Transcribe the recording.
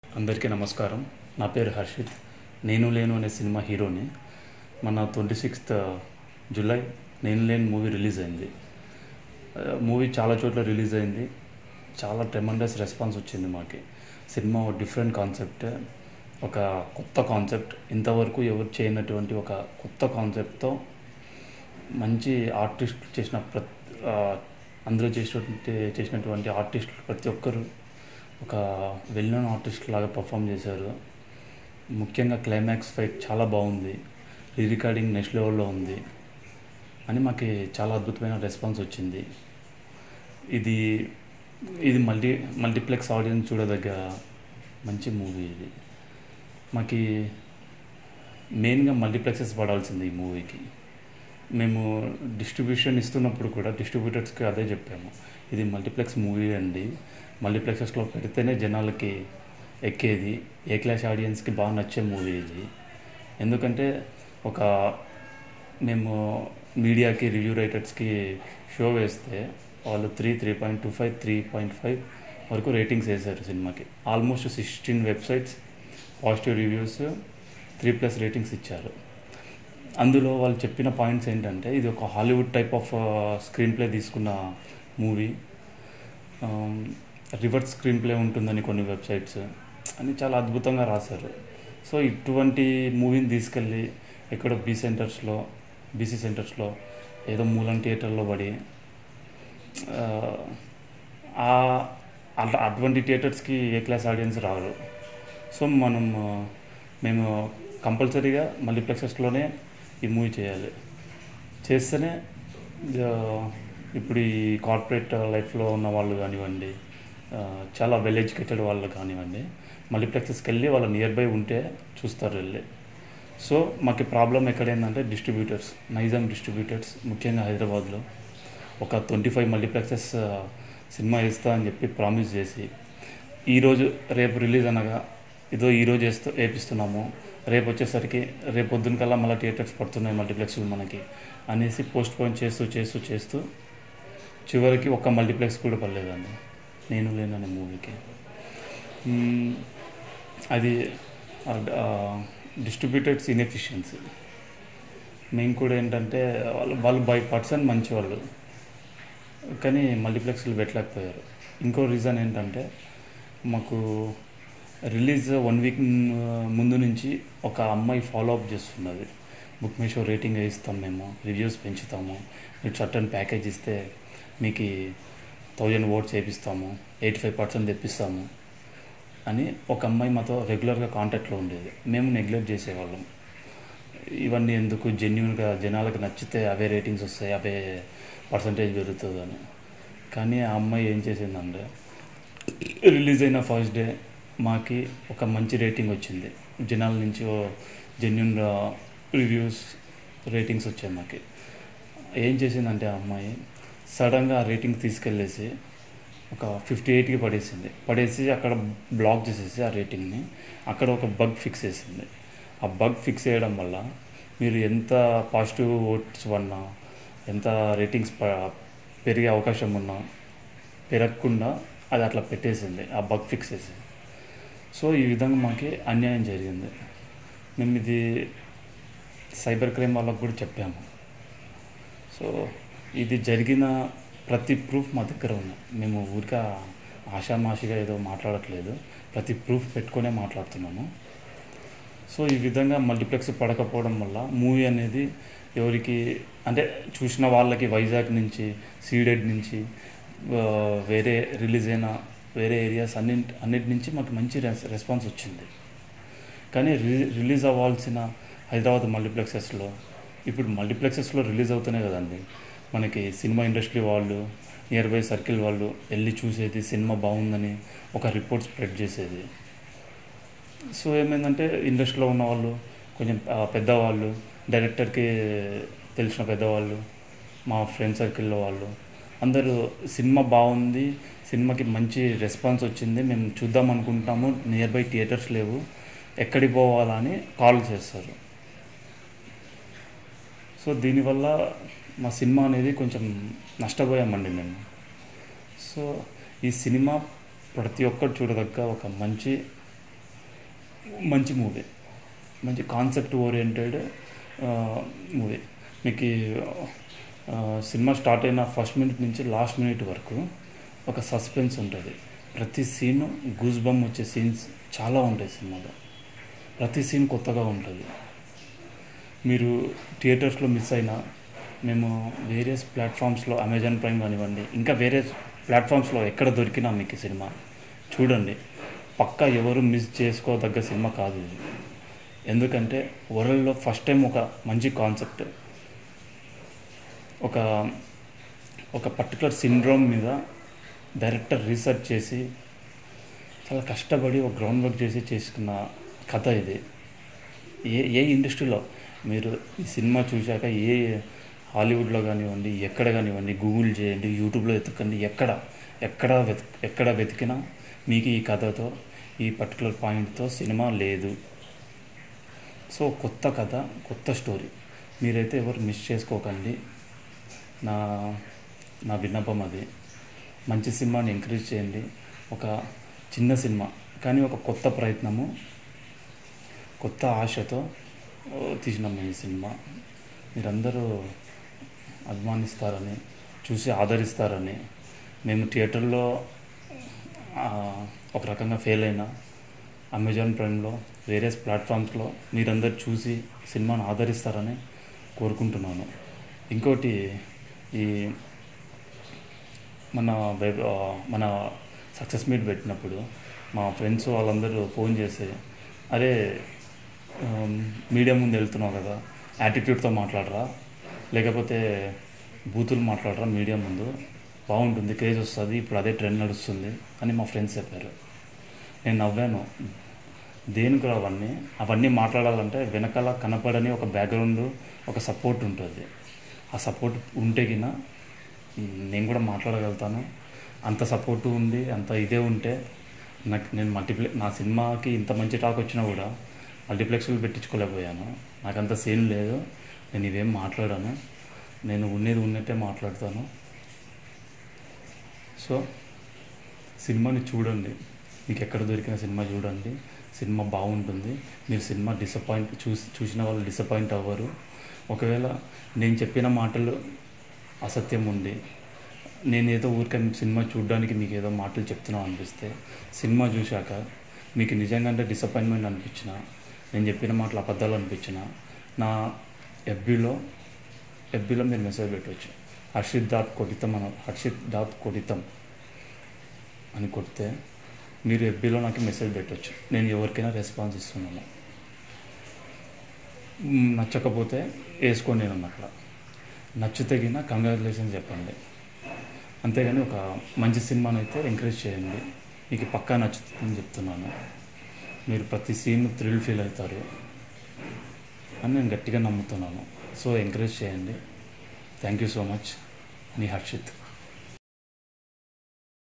అందరికీ నమస్కారం నా పేరు హర్షిత్ నేను లేను అనే సినిమా హీరోని మన ట్వంటీ సిక్స్త్ జూలై నేను లేని మూవీ రిలీజ్ అయింది మూవీ చాలా చోట్ల రిలీజ్ అయింది చాలా ట్రెమండస్ రెస్పాన్స్ వచ్చింది మాకి సినిమా ఒక డిఫరెంట్ కాన్సెప్ట్ ఒక కొత్త కాన్సెప్ట్ ఇంతవరకు ఎవరు చేయనటువంటి ఒక కొత్త కాన్సెప్ట్తో మంచి ఆర్టిస్ట్ చేసిన ప్రతి అందరూ చేసినటువంటి చేసినటువంటి ఆర్టిస్టులు ప్రతి ఒక్కరు ఒక వెల్ నోన్ ఆర్టిస్ట్ లాగా పర్ఫామ్ చేశారు ముఖ్యంగా క్లైమాక్స్ ఫైట్ చాలా బాగుంది రీ రికార్డింగ్ నెక్స్ట్ లెవెల్లో ఉంది అని మాకు చాలా అద్భుతమైన రెస్పాన్స్ వచ్చింది ఇది ఇది మల్టీ మల్టీప్లెక్స్ ఆడియన్స్ చూడదగ్గ మంచి మూవీ ఇది మాకు మెయిన్గా మల్టీప్లెక్సెస్ పడాల్సింది ఈ మూవీకి మేము డిస్ట్రిబ్యూషన్ ఇస్తున్నప్పుడు కూడా డిస్ట్రిబ్యూటర్స్కి అదే చెప్పాము ఇది మల్టీప్లెక్స్ మూవీ అండి మల్టీప్లెక్సెస్లో పెడితేనే జనాలకి ఎక్కేది ఏ క్లాస్ ఆడియన్స్కి బాగా నచ్చే మూవీ ఇది ఎందుకంటే ఒక మేము మీడియాకి రివ్యూ రైటర్స్కి షో వేస్తే వాళ్ళు three three point two five three point five వరకు రేటింగ్స్ వేశారు సినిమాకి almost sixteen websites positive reviews three plus ratings ఇచ్చారు అందులో వాళ్ళు చెప్పిన పాయింట్స్ ఏంటంటే ఇది ఒక Hollywood type of screenplay తీసుకున్న మూవీ రివర్స్ స్క్రీన్ ప్లే ఉంటుందని కొన్ని వెబ్సైట్స్ అని చాలా అద్భుతంగా రాశారు సో ఇటువంటి మూవీని తీసుకెళ్ళి ఎక్కడో బీ సెంటర్స్లో బీసీ సెంటర్స్లో ఏదో మూలం థియేటర్లో పడి అట్లా అటువంటి థియేటర్స్కి ఏ క్లాస్ ఆడియన్స్ రారు సో మనం మేము కంపల్సరీగా మల్టీప్లెక్సెస్లోనే ఈ మూవీ చేయాలి చేస్తేనే ఇప్పుడు ఈ కార్పొరేట్ లైఫ్లో ఉన్న వాళ్ళు కానివ్వండి చాలా వెల్ ఎడ్యుకేటెడ్ వాళ్ళు కానివ్వండి మల్టీప్లెక్సెస్కి వెళ్ళి వాళ్ళ నియర్ బై ఉంటే చూస్తారు వెళ్ళి సో మాకు ప్రాబ్లం ఎక్కడైందంటే డిస్ట్రిబ్యూటర్స్ నైజాం డిస్ట్రిబ్యూటర్స్ ముఖ్యంగా హైదరాబాద్లో ఒక ట్వంటీ ఫైవ్ మల్టీప్లెక్సెస్ సినిమా ఇస్తా అని చెప్పి ప్రామిస్ చేసి ఈరోజు రేపు రిలీజ్ అనగా ఇదో ఈరోజు వేస్తూ వేపిస్తున్నాము రేపు వచ్చేసరికి రేపు పొద్దున కల్లా మళ్ళీ థియేటర్స్ పడుతున్నాయి మల్టీప్లెక్స్లు మనకి అనేసి పోస్ట్ పోన్ చేస్తూ చేస్తూ చేస్తూ చివరికి ఒక్క మల్టీప్లెక్స్ కూడా పడలేదండి నేను లేననే మూవీకి అది డిస్ట్రిబ్యూటెడ్స్ ఇన్ఎఫిషియన్సీ మేము కూడా ఏంటంటే వాళ్ళు వాళ్ళు బై పర్సన్ మంచి వాళ్ళు కానీ మల్టీప్లెక్స్లు పెట్టలేకపోయారు ఇంకో రీజన్ ఏంటంటే మాకు రిలీజ్ వన్ వీక్ ముందు నుంచి ఒక అమ్మాయి ఫాలో అప్ చేస్తున్నది బుక్ మీ షో రేటింగ్ ఇస్తాం మేము రివ్యూస్ పెంచుతాము మీరు సర్టన్ ప్యాకేజ్ ఇస్తే మీకు థౌజండ్ ఓట్స్ వేపిస్తాము ఎయిటీ ఫైవ్ పర్సెంట్ తెప్పిస్తాము అని ఒక అమ్మాయి మాతో రెగ్యులర్గా కాంటాక్ట్లో ఉండేది మేము నెగ్లెక్ట్ చేసేవాళ్ళం ఇవన్నీ ఎందుకు జెన్యున్గా జనాలకు నచ్చితే అవే రేటింగ్స్ వస్తాయి అవే పర్సంటేజ్ పెరుగుతుంది అని కానీ ఆ అమ్మాయి ఏం చేసిందంటే రిలీజ్ అయిన ఫస్ట్ డే మాకి ఒక మంచి రేటింగ్ వచ్చింది జనాల నుంచి జెన్యున్ రివ్యూస్ రేటింగ్స్ వచ్చాయి మాకి ఏం చేసిందంటే ఆ అమ్మాయి సడన్గా ఆ రేటింగ్ తీసుకెళ్ళేసి ఒక ఫిఫ్టీ ఎయిట్కి పడేసింది పడేసి అక్కడ బ్లాక్ చేసేసి ఆ రేటింగ్ని అక్కడ ఒక బగ్ ఫిక్స్ చేసింది ఆ బగ్ ఫిక్స్ చేయడం వల్ల మీరు ఎంత పాజిటివ్ ఓట్స్ ఉన్నా ఎంత రేటింగ్స్ పెరిగే అవకాశం ఉన్నా పెరగకుండా అది అట్లా పెట్టేసింది ఆ బగ్ ఫిక్స్ చేసి సో ఈ విధంగా మాకు అన్యాయం జరిగింది మేము ఇది సైబర్ క్రైమ్ వాళ్ళకు కూడా చెప్పాము సో ఇది జరిగిన ప్రతి ప్రూఫ్ మా దగ్గర ఉన్నాయి మేము ఊరిక ఆషామాషిగా ఏదో మాట్లాడట్లేదు ప్రతి ప్రూఫ్ పెట్టుకునే మాట్లాడుతున్నాము సో ఈ విధంగా మల్టీప్లెక్స్ పడకపోవడం వల్ల మూవీ అనేది ఎవరికి అంటే చూసిన వాళ్ళకి వైజాగ్ నుంచి సీడెడ్ నుంచి వేరే రిలీజ్ అయిన వేరే ఏరియాస్ అన్ని అన్నిటి నుంచి మాకు మంచి రెస్పాన్స్ వచ్చింది కానీ రిలీజ్ అవ్వాల్సిన హైదరాబాద్ మల్టీప్లెక్సెస్లో ఇప్పుడు మల్టీప్లెక్సెస్లో రిలీజ్ అవుతున్నాయి కదండి మనకి సినిమా ఇండస్ట్రీ వాళ్ళు నియర్ బై సర్కిల్ వాళ్ళు వెళ్ళి చూసేది సినిమా బాగుందని ఒక రిపోర్ట్ స్ప్రెడ్ చేసేది సో ఏమైందంటే ఇండస్ట్రీలో ఉన్న వాళ్ళు కొంచెం పెద్దవాళ్ళు డైరెక్టర్కి తెలిసిన పెద్దవాళ్ళు మా ఫ్రెండ్ సర్కిల్లో వాళ్ళు అందరూ సినిమా బాగుంది సినిమాకి మంచి రెస్పాన్స్ వచ్చింది మేము చూద్దాం అనుకుంటాము నియర్ బై థియేటర్స్ లేవు ఎక్కడికి పోవాలని కాల్ చేస్తారు సో దీనివల్ల మా సినిమా అనేది కొంచెం నష్టపోయామండి మేము సో ఈ సినిమా ప్రతి ఒక్కరు చూడదగ్గ ఒక మంచి మంచి మూవీ మంచి కాన్సెప్ట్ ఓరియంటెడ్ మూవీ మీకు ఈ, ఆ, సినిమా స్టార్ట్ అయిన ఫస్ట్ మినిట్ నుంచి లాస్ట్ మినిట్ వరకు ఒక సస్పెన్స్ ఉంటుంది ప్రతి సీన్ గూస్ బమ్ వచ్చే సీన్స్ చాలా ఉంటాయి సినిమాలో ప్రతి సీన్ కొత్తగా ఉంటుంది మీరు థియేటర్స్లో మిస్ అయినా మేము వేరియస్ ప్లాట్ఫామ్స్లో అమెజాన్ ప్రైమ్ కానివ్వండి ఇంకా వేరే ప్లాట్ఫామ్స్లో ఎక్కడ దొరికినా మీకు ఈ సినిమా చూడండి పక్కా ఎవరు మిస్ చేసుకోదగ్గ సినిమా కాదు ఇది ఎందుకంటే వరల్డ్లో ఫస్ట్ టైం ఒక మంచి కాన్సెప్ట్ ఒక ఒక పర్టికులర్ సిండ్రోమ్ మీద డైరెక్టర్ రీసెర్చ్ చేసి చాలా కష్టపడి ఒక గ్రౌండ్ వర్క్ చేసి చేసుకున్న కథ ఇది ఏ ఏ ఇండస్ట్రీలో మీరు ఈ సినిమా చూశాక ఏ హాలీవుడ్లో కానివ్వండి ఎక్కడ కానివ్వండి గూగుల్ చేయండి యూట్యూబ్లో వెతకండి ఎక్కడ ఎక్కడ వెత్ ఎక్కడ వెతికినా మీకు ఈ కథతో ఈ పర్టికులర్ పాయింట్తో సినిమా లేదు సో కొత్త కథ కొత్త స్టోరీ మీరైతే ఎవరు మిస్ చేసుకోకండి నా నా విన్నపం అది మంచి సినిమాని ఎంకరేజ్ చేయండి ఒక చిన్న సినిమా కానీ ఒక కొత్త ప్రయత్నము కొత్త ఆశతో ఓ, తీసినాం ఈ సినిమా మీరందరూ అభిమానిస్తారని చూసి ఆదరిస్తారని మేము థియేటర్లో ఆ, ఒక రకంగా ఫెయిల్ అయినా అమెజాన్ ప్రైమ్లో వేరియస్ ప్లాట్ఫామ్స్లో మీరందరూ చూసి సినిమాను ఆదరిస్తారని కోరుకుంటున్నాను ఇంకోటి ఈ మన వెబ్ ఆ, మన సక్సెస్ మీట్ పెట్టినప్పుడు మా ఫ్రెండ్స్ వాళ్ళందరూ ఫోన్ చేసి అరే ఆమ్, మీడియా ముందు వెళ్తున్నావు కదా యాటిట్యూడ్తో మాట్లాడరా లేకపోతే బూతులు మాట్లాడరా మీడియా ముందు బాగుంటుంది క్రేజ్ వస్తుంది ఇప్పుడు అదే ట్రెండ్ నడుస్తుంది అని మా ఫ్రెండ్స్ చెప్పారు నేను నవ్వాను దేనికి రా అవన్నీ అవన్నీ మాట్లాడాలంటే వెనకాల కనపడని ఒక బ్యాక్గ్రౌండ్ ఒక సపోర్ట్ ఉంటుంది ఆ సపోర్ట్ ఉంటే గిన మ్, నేను కూడా మాట్లాడగలుగుతాను అంత సపోర్ట్ ఉంది అంత ఇదే ఉంటే నాకు నేను మల్టీప్లె నా సినిమాకి ఇంత మంచి టాక్ వచ్చినా కూడా మల్టీప్లెక్స్లు పెట్టించుకోలేకపోయాను నాకు అంత సీన్ లేదు నేను ఇవేం మాట్లాడాను నేను ఉన్నది ఉన్నట్టే మాట్లాడతాను సో సినిమాని చూడండి మీకు ఎక్కడ దొరికిన సినిమా చూడండి సినిమా బాగుంటుంది మీరు సినిమా డిసప్పాయింట్ చూసి చూసిన వాళ్ళు డిసప్పాయింట్ అవ్వరు ఒకవేళ నేను చెప్పిన మాటలు అసత్యం ఉండి నేను ఏదో ఊరికే సినిమా చూడడానికి మీకు ఏదో మాటలు చెప్తున్నాను అనిపిస్తే సినిమా చూశాక మీకు నిజంగా అంటే డిసప్పాయింట్మెంట్ అనిపించిన నేను చెప్పిన మాటలు అబద్ధాలు అనిపించిన నా ఎఫ్బీలో ఎఫ్బీలో మీరు మెసేజ్ పెట్టవచ్చు హర్షిత్ డాట్ కొడితం అని హర్షిత్ డాట్ కొడితం అని కొడితే మీరు ఎఫ్బీలో నాకు మెసేజ్ పెట్టవచ్చు నేను ఎవరికైనా రెస్పాన్స్ ఇస్తున్నాను మ్, నచ్చకపోతే వేసుకోండి నేను అక్కడ నచ్చితే గిన కంగ్రాచులేషన్స్ చెప్పండి అంతేగాని ఒక మంచి సినిమాను అయితే ఎంకరేజ్ చేయండి మీకు పక్కా నచ్చుతుందని చెప్తున్నాను మీరు ప్రతి సీన్ థ్రిల్ ఫీల్ అవుతారు అని నేను గట్టిగా నమ్ముతున్నాను సో ఎంకరేజ్ చేయండి థ్యాంక్ యూ సో మచ్ మీ హర్షిత్